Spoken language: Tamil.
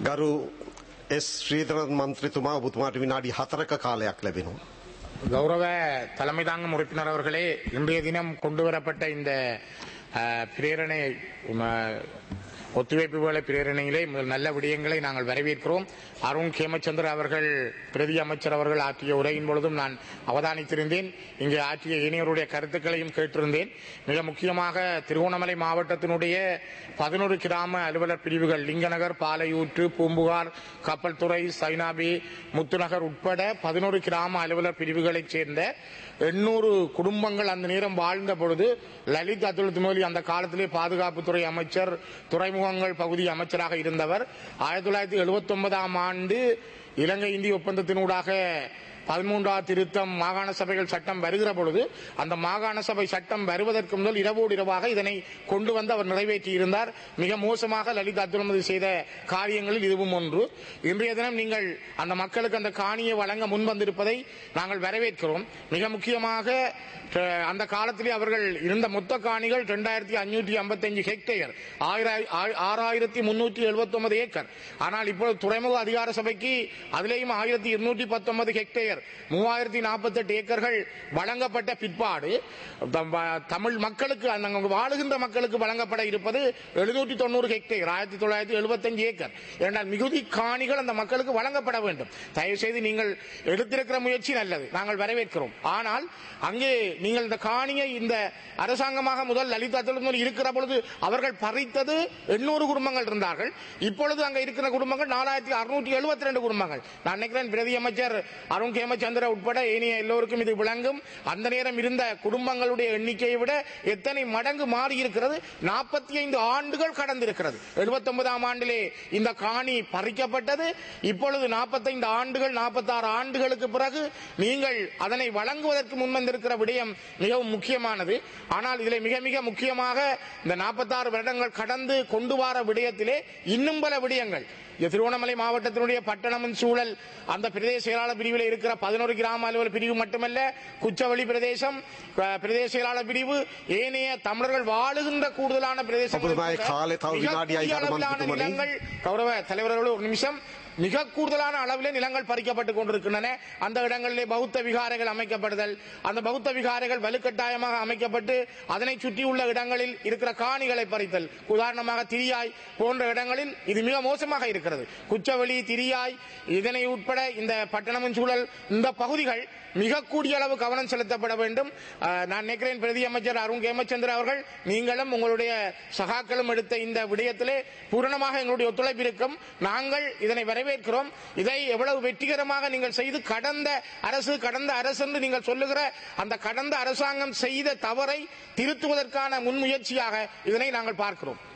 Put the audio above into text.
ගරු එස් ශ්‍රීධරන් මන්ත්‍රතුමා ඔබතුමාට විනාඩි හතරක කාලයක් ලැබෙනවා. கௌரவ தலைமை தாங்கும் உறுப்பினர் அவர்களே இன்றைய தினம் கொண்டு வரப்பட்ட இந்த அஹ், பிரேரணை ம, ஒத்துழைப்பு வேலை பிரேரணையிலே முதல் நல்ல விடயங்களை நாங்கள் வரவேற்கிறோம் அருண் கேமச்சந்திர அவர்கள் பிரதி அமைச்சர் அவர்கள் ஆற்றிய உரையின் பொழுதும் நான் அவதானித்திருந்தேன் இங்கே ஆற்றிய இளைஞருடைய கருத்துக்களையும் கேட்டிருந்தேன் மிக முக்கியமாக திருவண்ணாமலை மாவட்டத்தினுடைய பதினோரு கிராம அலுவலர் பிரிவுகள் லிங்கநகர் பாலையூற்று பூம்புகார் கப்பல்துறை சைனாபி முத்துநகர் உட்பட பதினோரு கிராம அலுவலர் பிரிவுகளைச் சேர்ந்த எண்ணூறு குடும்பங்கள் அந்த நேரம் வாழ்ந்த பொழுது லலித் அதுல் துமோலி அந்த காலத்திலே பாதுகாப்புத்துறை அமைச்சர் துறைமுகங்கள் பகுதி அமைச்சராக இருந்தவர் ஆயிரத்தி தொள்ளாயிரத்தி எழுபத்தி ஒன்பதாம் ஆண்டு இலங்கை இந்திய ஒப்பந்தத்தினூடாக பதிமூன்றாவது திருத்தம் மாகாண சபைகள் சட்டம் வருகிற பொழுது அந்த மாகாண சபை சட்டம் வருவதற்கு முதல் இரவோடு இரவாக இதனை கொண்டு வந்து அவர் நிறைவேற்றி இருந்தார் மிக மோசமாக லலித் அப்துல்மதி செய்த காரியங்களில் இதுவும் ஒன்று இன்றைய தினம் நீங்கள் அந்த மக்களுக்கு அந்த காணியை வழங்க முன் வந்திருப்பதை நாங்கள் வரவேற்கிறோம் மிக முக்கியமாக அஹ், அந்த காலத்திலே அவர்கள் இருந்த மொத்த காணிகள் இரண்டாயிரத்தி அஞ்சூற்றி ஐம்பத்தஞ்சு ஹெக்டேயர் ஆயிர- ஆ- ஆறாயிரத்தி முன்னூற்றி எழுபத்தி ஒன்பது ஏக்கர் ஆனால் இப்பொழுது துறைமுக அதிகார சபைக்கு அதிலேயும் ஆயிரத்தி இருநூற்றி பத்தொன்பது ஹெக்டேயர் மூவாயிரத்தி நாற்பத்தெட்டு ஏக்கர்கள் வழங்கப்பட்ட பிற்பாடு தம்- தமிழ் மக்களுக்கு அந்த அங்கு வாழுகின்ற மக்களுக்கு வழங்கப்பட இருப்பது எழுநூற்றி தொண்ணூறு ஹெக்டேயர் ஆயிரத்தி தொள்ளாயிரத்தி எழுபத்தஞ்சு ஏக்கர் இரண்டால் மிகுதி காணிகள் அந்த மக்களுக்கு வழங்கப்பட வேண்டும் தயவு செய்து நீங்கள் எடுத்திருக்கிற முயற்சி நல்லது நாங்கள் வரவேற்கிறோம் ஆனால் அங்கே நீங்கள் இந்த காணியை இந்த அரசாங்கமாக முதல் லலிதா தொழில்நுட்பம் இருக்கிற பொழுது அவர்கள் பறித்தது எண்ணூறு குடும்பங்கள் இருந்தார்கள் இப்பொழுது அங்க இருக்கிற குடும்பங்கள் நாலாயிரத்தி அறுநூற்றி எழுபத்தி ரெண்டு குடும்பங்கள் நான் நினைக்கிறேன் பிரதி அமைச்சர் அருண் கேமச்சந்திர உட்பட ஏனைய எல்லோருக்கும் இது விளங்கும் அந்த நேரம் இருந்த குடும்பங்களுடைய எண்ணிக்கையை விட எத்தனை மடங்கு மாறி இருக்கிறது நாற்பத்தி ஐந்து ஆண்டுகள் கடந்திருக்கிறது எழுபத்தி ஒன்பதாம் ஆண்டிலே இந்த காணி பறிக்கப்பட்டது இப்பொழுது நாற்பத்தைந்து ஆண்டுகள் நாற்பத்தாறு ஆண்டுகளுக்கு பிறகு நீங்கள் அதனை வழங்குவதற்கு முன்வந்திருக்கிற விடயம் மிகவும் முக்கியமானது ஆனால் இதில் மிக மிக முக்கியமாக இந்த நாற்பத்தாறு வருடங்கள் கடந்து கொண்டு வர விடயத்திலே இன்னும் பல விடயங்கள் இந்த திருவண்ணாமலை மாவட்டத்தினுடைய பட்டணமின் சூழல் அந்த பிரதேச செயலாளர் பிரிவில் இருக்கிற பதினோரு கிராம அலுவலர் பிரிவு மட்டுமல்ல குச்சவெளி பிரதேசம் அஹ், பிரதேச செயலாளர் பிரிவு ஏனைய தமிழர்கள் வாழுகின்ற கூடுதலான பிரதேசங்கள் அப்போது காலை தவ மிக வினாடியாய் கூடிய தரமன் அளவிலான துமலி. நிலங்கள் கௌரவ தலைவர்களோடு ஒரு நிமிஷம் மிக கூடுதலான அளவிலே நிலங்கள் பறிக்கப்பட்டுக் கொண்டிருக்கின்றன அந்த இடங்களிலே பௌத்த விகாரைகள் அமைக்கப்படுதல் அந்த பௌத்த விகாரைகள் வலுக்கட்டாயமாக அமைக்கப்பட்டு அதனை சுற்றியுள்ள இடங்களில் இருக்கிற காணிகளை பறித்தல் உதாரணமாக திரியாய் போன்ற இடங்களில் இது மிக மோசமாக இருக்கிறது குச்சவெளி திரியாய் இதனை உட்பட இந்த பட்டணமின் சூழல் இந்த பகுதிகள் மிக கூடிய அளவு கவனம் செலுத்தப்பட வேண்டும் அஹ், நான் நினைக்கிறேன் பிரதி அமைச்சர் அருண் கேமச்சந்திர அவர்கள் நீங்களும் உங்களுடைய சகாக்களும் எடுத்த இந்த விடயத்திலே பூரணமாக எங்களுடைய ஒத்துழைப்பு இருக்கும் நாங்கள் இதனை வரவேற்கிறோம் இதை எவ்வளவு வெற்றிகரமாக நீங்கள் செய்து கடந்த அரசு கடந்த அரசு என்று நீங்கள் சொல்லுகிற அந்த கடந்த அரசாங்கம் செய்த தவறை திருத்துவதற்கான முன்முயற்சியாக இதனை நாங்கள் பார்க்கிறோம்